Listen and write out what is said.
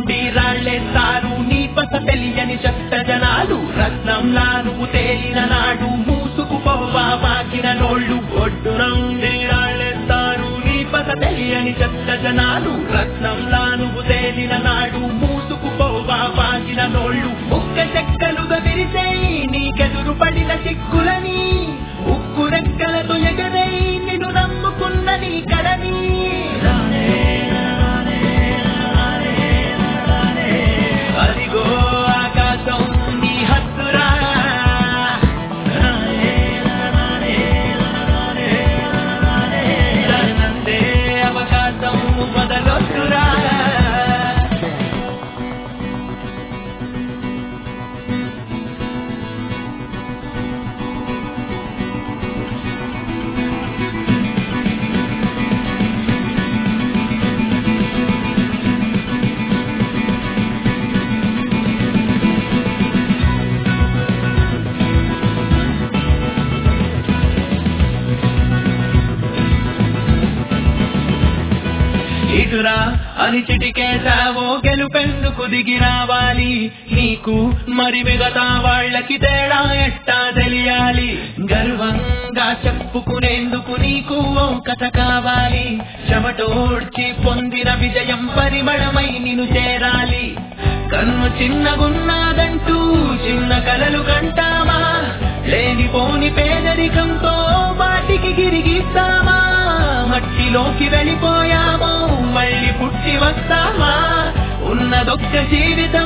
నుండి రాళ్ళేస్తారు నీ పస తెలియని చెత్త జనాలు రత్నంలా నువ్వు తేలిన నాడు మూసుకుపోవా మాకిన నోళ్ళు ఒడ్డు నుండి రాళ్ళేస్తారు నీ పస తెలియని చెత్త జనాలు రత్నంలా నువ్వు తేలిన నాడు మూసుకుపోవా మాకిన నోళ్ళు ముక్క చెక్కలుగా విరిసేయి నీకెదురు పడిన చిక్కులని ఉక్కు రెక్కలతో ఎగరై నిన్ను నమ్ముకున్న నీ కడని అదిగో ఆకాశం నీ హద్దురా దానందే అవకాశం మొదలొద్దురా ఇటురా అని చిటికేశావో గెలుపెందుకు దిగి రావాలి నీకు మరి మిగతా వాళ్ళకి తేడా ఎట్టా తెలియాలి గర్వంగా చెప్పుకునేందుకు నీకు ఓ కథ కావాలి చెమటోడ్చి పొందిన విజయం పరిమళమై నిన్ను చేరాలి కన్ను చిన్నగున్నాదంటూ చిన్న కలలు కంటామా లేనిపోని పేదరికంతో వాటికి గిరిగిస్తామా మట్టిలోకి వెళ్ళిపోయామో మళ్ళీ పుట్టి వస్తామా ఉన్నదొక్క జీవితం